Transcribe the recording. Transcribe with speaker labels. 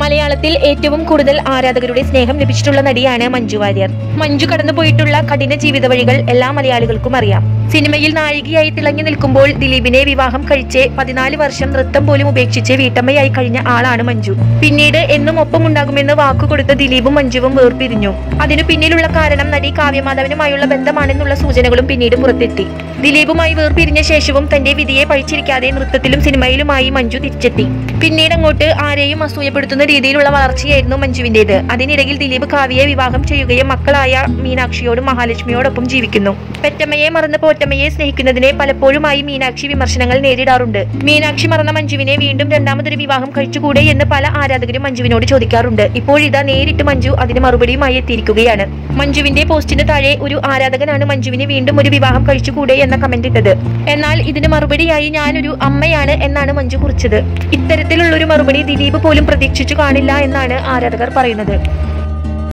Speaker 1: മലയാളത്തിൽ ഏറ്റവും കൂടുതൽ ആരാധകരുടെ സ്നേഹം ലഭിച്ചിട്ടുള്ള നടിയാണ് മഞ്ജു വാര്യർ മഞ്ജു കടന്നുപോയിട്ടുള്ള കഠിന ജീവിത വഴികൾ എല്ലാ മലയാളികൾക്കും അറിയാം സിനിമയിൽ നായികയായി തിളങ്ങി നിൽക്കുമ്പോൾ ദിലീപിനെ വിവാഹം കഴിച്ച് പതിനാല് വർഷം നൃത്തം പോലും ഉപേക്ഷിച്ച് വീട്ടമ്മയായി കഴിഞ്ഞ ആളാണ് മഞ്ജു പിന്നീട് എന്നും ഒപ്പമുണ്ടാകുമെന്ന് വാക്കുകൊടുത്ത ദിലീപും മഞ്ജുവും വേർപിരിഞ്ഞു അതിനു പിന്നിലുള്ള കാരണം നടി കാവ്യമാധവനുമായുള്ള ബന്ധമാണെന്നുള്ള സൂചനകളും പിന്നീട് പുറത്തെത്തി ദിലീപുമായി വേർപിരിഞ്ഞ ശേഷവും തന്റെ വിധിയെ പഴിച്ചിരിക്കാതെ നൃത്തത്തിലും സിനിമയിലുമായി മഞ്ജു തിരിച്ചെത്തി പിന്നീട് അങ്ങോട്ട് ആരെയും അസൂയപ്പെടുത്തുന്ന രീതിയിലുള്ള വളർച്ചയായിരുന്നു മഞ്ജുവിന്റേത് അതിനിടയിൽ ദിലീപ് കാവ്യയെ വിവാഹം ചെയ്യുകയും മക്കളായ മീനാക്ഷിയോടും മഹാലക്ഷ്മിയോടൊപ്പം ജീവിക്കുന്നു പെറ്റമ്മയെ മറന്ന് പോറ്റമ്മയെ സ്നേഹിക്കുന്നതിനെ പലപ്പോഴുമായി മീനാക്ഷി വിമർശനങ്ങൾ നേരിടാറുണ്ട് മീനാക്ഷി മറന്ന മഞ്ജുവിനെ വീണ്ടും രണ്ടാമതൊരു വിവാഹം കഴിച്ചുകൂടെ എന്ന് പല ആരാധകരും മഞ്ജുവിനോട് ചോദിക്കാറുണ്ട് ഇപ്പോഴിതാ നേരിട്ട് മഞ്ജു അതിന് മറുപടിയുമായി എത്തിയിരിക്കുകയാണ് മഞ്ജുവിന്റെ പോസ്റ്റിന് താഴെ ഒരു ആരാധകനാണ് മഞ്ജുവിനെ വീണ്ടും ഒരു വിവാഹം കഴിച്ചുകൂടെ എന്ന കമന്റ് ഇട്ടത് എന്നാൽ ഇതിന് മറുപടിയായി ഞാനൊരു അമ്മയാണ് എന്നാണ് മഞ്ജു കുറിച്ചത് ഇത്തരത്തിലുള്ളൊരു മറുപടി ദിലീപ് പോലും പ്രതീക്ഷിച്ചു കാണില്ല എന്നാണ് ആരാധകർ പറയുന്നത്